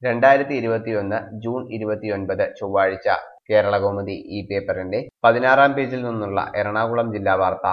രണ്ടായിരത്തി ഇരുപത്തിയൊന്ന് ജൂൺ ഇരുപത്തിയൊൻപത് ചൊവ്വാഴ്ച കേരളകൗമുദി ഈ പേപ്പറിന്റെ പതിനാറാം പേജിൽ നിന്നുള്ള എറണാകുളം ജില്ലാ വാർത്ത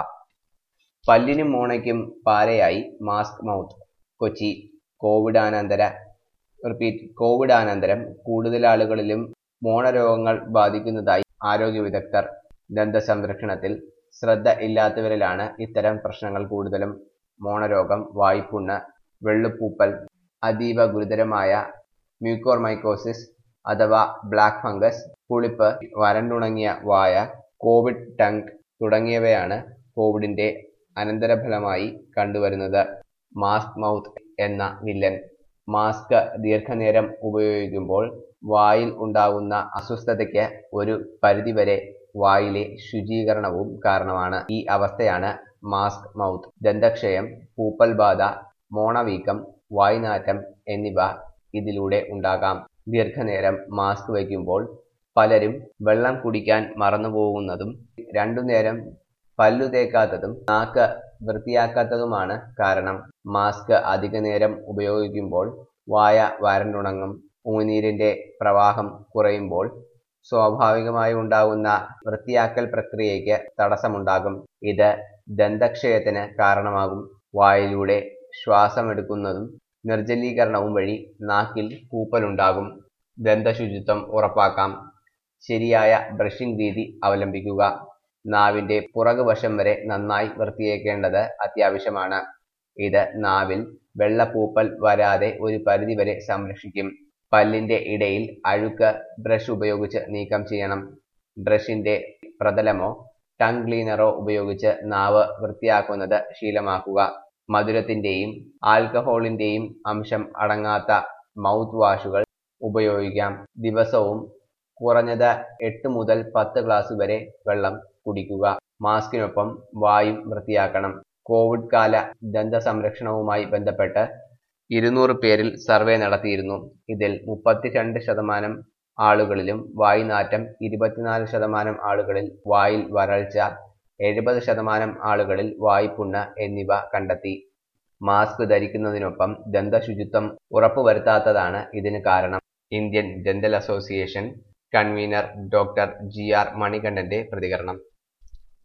പല്ലിനും മോണയ്ക്കും പാരയായി മാസ്ക് മൗത്ത് കൊച്ചി കോവിഡാനന്തര റിപ്പീറ്റ് കോവിഡാനന്തരം കൂടുതൽ ആളുകളിലും മോണരോഗങ്ങൾ ബാധിക്കുന്നതായി ആരോഗ്യ വിദഗ്ധർ ദന്ത സംരക്ഷണത്തിൽ ശ്രദ്ധ ഇല്ലാത്തവരിലാണ് ഇത്തരം പ്രശ്നങ്ങൾ കൂടുതലും മോണരോഗം വായ്പുണ്ണ് വെള്ളുപ്പൂപ്പൽ അതീവ ഗുരുതരമായ മ്യൂക്കോർമൈക്കോസിസ് അഥവാ ബ്ലാക്ക് ഫംഗസ് പുളിപ്പ് വരണ്ടുണങ്ങിയ വായ കോവിഡ് ടങ് തുടങ്ങിയവയാണ് കോവിഡിന്റെ അനന്തരഫലമായി കണ്ടുവരുന്നത് മാസ്ക് മൗത്ത് എന്ന വില്ലൻ മാസ്ക് ദീർഘനേരം ഉപയോഗിക്കുമ്പോൾ വായിൽ ഉണ്ടാകുന്ന അസ്വസ്ഥതയ്ക്ക് ഒരു പരിധിവരെ വായിലെ ശുചീകരണവും കാരണമാണ് ഈ അവസ്ഥയാണ് മാസ്ക് മൗത്ത് ദന്തക്ഷയം പൂപ്പൽ ബാധ മോണവീക്കം വായ്നാറ്റം എന്നിവ ഇതിലൂടെ ഉണ്ടാകാം ദീർഘനേരം മാസ്ക് വയ്ക്കുമ്പോൾ പലരും വെള്ളം കുടിക്കാൻ മറന്നുപോകുന്നതും രണ്ടു നേരം പല്ലു തേക്കാത്തതും നാക്ക് വൃത്തിയാക്കാത്തതുമാണ് കാരണം മാസ്ക് അധികനേരം ഉപയോഗിക്കുമ്പോൾ വായ വരണ്ടുണങ്ങും ഉമിനീരിന്റെ പ്രവാഹം കുറയുമ്പോൾ സ്വാഭാവികമായി ഉണ്ടാകുന്ന വൃത്തിയാക്കൽ പ്രക്രിയയ്ക്ക് തടസ്സമുണ്ടാകും ഇത് ദന്തക്ഷയത്തിന് കാരണമാകും വായിലൂടെ ശ്വാസമെടുക്കുന്നതും നിർജ്ജലീകരണവും വഴി നാക്കിൽ പൂപ്പലുണ്ടാകും ദന്തശുചിത്വം ഉറപ്പാക്കാം ശരിയായ ബ്രഷിംഗ് രീതി അവലംബിക്കുക നാവിന്റെ പുറകുവശം വരെ നന്നായി വൃത്തിയാക്കേണ്ടത് അത്യാവശ്യമാണ് ഇത് നാവിൽ വെള്ളപ്പൂപ്പൽ വരാതെ ഒരു പരിധിവരെ സംരക്ഷിക്കും പല്ലിന്റെ ഇടയിൽ അഴുക്ക് ബ്രഷ് ഉപയോഗിച്ച് നീക്കം ചെയ്യണം ബ്രഷിന്റെ പ്രതലമോ ടങ് ക്ലീനറോ ഉപയോഗിച്ച് നാവ് വൃത്തിയാക്കുന്നത് ശീലമാക്കുക മധുരത്തിന്റെയും ആൽക്കഹോളിന്റെയും അംശം അടങ്ങാത്ത മൗത്ത് വാഷുകൾ ഉപയോഗിക്കാം ദിവസവും കുറഞ്ഞത് എട്ട് മുതൽ പത്ത് ഗ്ലാസ് വരെ വെള്ളം കുടിക്കുക മാസ്കിനൊപ്പം വായും വൃത്തിയാക്കണം കോവിഡ് കാല ദന്ത സംരക്ഷണവുമായി ബന്ധപ്പെട്ട് ഇരുന്നൂറ് പേരിൽ സർവേ നടത്തിയിരുന്നു ഇതിൽ മുപ്പത്തിരണ്ട് ശതമാനം ആളുകളിലും വായ്നാറ്റം ഇരുപത്തിനാല് ശതമാനം ആളുകളിൽ വായിൽ വരൾച്ച എഴുപത് ശതമാനം ആളുകളിൽ വായ്പുണ്ണ് എന്നിവ കണ്ടെത്തി മാസ്ക് ധരിക്കുന്നതിനൊപ്പം ദന്തശുചിത്വം ഉറപ്പുവരുത്താത്തതാണ് ഇതിന് കാരണം Indian dental association convener doctor G R മണികണ്ഠന്റെ പ്രതികരണം